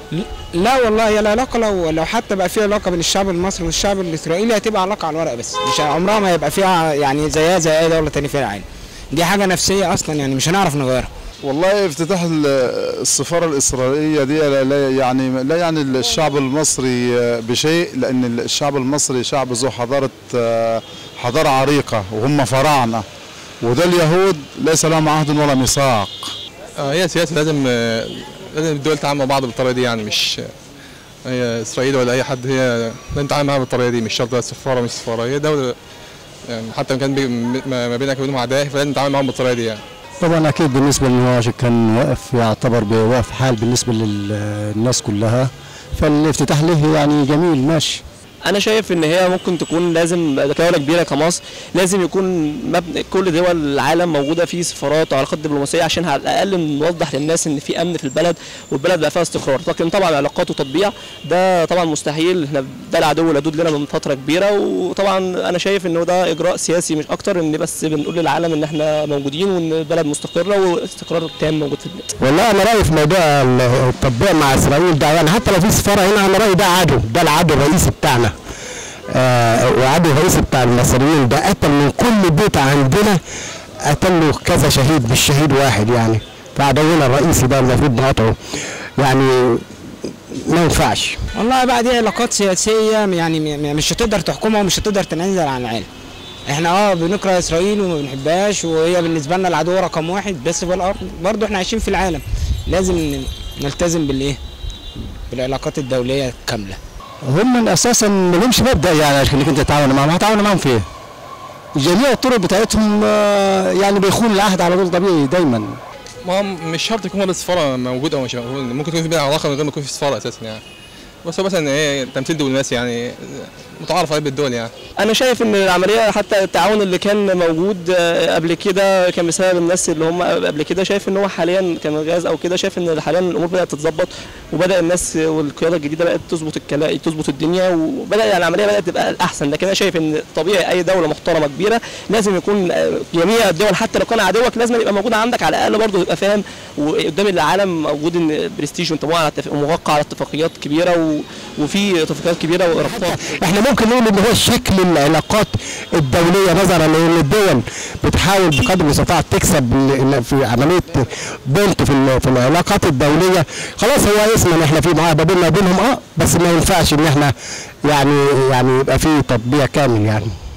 لا والله هي العلاقه لو لو حتى بقى في علاقه بين الشعب المصري والشعب الاسرائيلي هتبقى علاقه على الورق بس مش عمرها ما هيبقى فيها يعني زيها زي اي دوله تانية في العالم دي حاجه نفسيه اصلا يعني مش هنعرف نغيرها والله افتتاح ال- السفارة الإسرائيلية دي لا لا يعني لا يعني الشعب المصري بشيء لأن الشعب المصري شعب ذو حضارة حضارة عريقة وهم فراعنة وده اليهود ليس لهم عهد ولا ميثاق آه، هي سياسة لازم آه، لازم الدول تتعامل مع بعض بالطريقة دي يعني مش هي إسرائيل ولا أي حد هي لازم تتعامل معاها بالطريقة دي مش شرط بقى سفارة مش سفارة هي دولة يعني حتى لو كان بي- ما ما بينك وبينهم عداء فلازم تتعامل معاهم بالطريقة دي يعني طبعا اكيد بالنسبه ان هو كان واقف يعتبر بواقف حال بالنسبه للناس كلها فالافتتاح له يعني جميل ماشي انا شايف ان هي ممكن تكون لازم دوله كبيره كمصر لازم يكون مبنى كل دول العالم موجوده فيه سفارات وعلاقات دبلوماسيه عشان على الاقل نوضح للناس ان في امن في البلد والبلد بقى فيها استقرار لكن طبعا علاقات وتطبيع ده طبعا مستحيل احنا ده العدو لدود لنا من فتره كبيره وطبعا انا شايف انه ده اجراء سياسي مش اكتر ان بس بنقول للعالم ان احنا موجودين وان البلد مستقره واستقرار تام موجود في البلاد والله انا رايي في موضوع التطبيع مع اسرائيل ده يعني حتى لو في سفاره هنا انا رايي ده عدو ده العدو الرئيسي بتاعنا آه وعدو الرئيسي بتاع المصريين ده قتل من كل بيت عندنا قتل له كذا شهيد مش شهيد واحد يعني فعدونا الرئيسي ده المفروض نقطعه يعني ما ينفعش والله بقى دي علاقات سياسيه يعني م- م- مش هتقدر تحكمها ومش هتقدر تنزل عن العالم احنا اه بنكره اسرائيل وما بنحبهاش وهي بالنسبه لنا العدو رقم واحد بس في الارض برضه احنا عايشين في العالم لازم ن- نلتزم بالايه بالعلاقات الدوليه كامله هم اساسا ما لهمش مبدا يعني عشان انك انت تتعاون معاهم هتعاون معاهم في ايه؟ جميع الطرق بتاعتهم آه، يعني بيخون العهد على طول طبيعي دايما ما هو مش شرط يكون هو السفارة موجود أو مش موجود ممكن يكون في بينها علاقة من غير ما يكون في سفارة أساسا يعني بس هو مثلا إيه تمثيل دبلوماسي يعني متعارف عليه بالدول يعني انا شايف ان العمليه حتى التعاون اللي كان موجود آه، قبل كده كان بسبب الناس اللي هم قبل كده شايف ان هو حاليا كان غاز او كده شايف ان حاليا الامور بدات تتظبط وبدا الناس والقياده الجديده بقت تظبط الكلام تظبط الدنيا وبدا يعني العمليه بدات تبقى الاحسن لكن انا شايف ان طبيعي اي دوله محترمه كبيره لازم يكون آه، جميع الدول حتى لو كان عدوك لازم يبقى موجود عندك على الاقل برضه تبقى فاهم وقدام العالم موجود ان برستيج وانت موقع على اتفاق- موقع على اتفاقيات كبيره و... وفي اتفاقيات كبيره وربطات احنا ممكن نقول ان هو شكل العلاقات الدوليه نظرا لان الدول بتحاول بقدر المستطاع تكسب ال- ال- في عمليه بنت في ال- في العلاقات الدوليه خلاص هو اسما احنا في معاهده بيننا وبينهم اه بس ما ينفعش ان احنا يعني يعني يبقى في تطبيع كامل يعني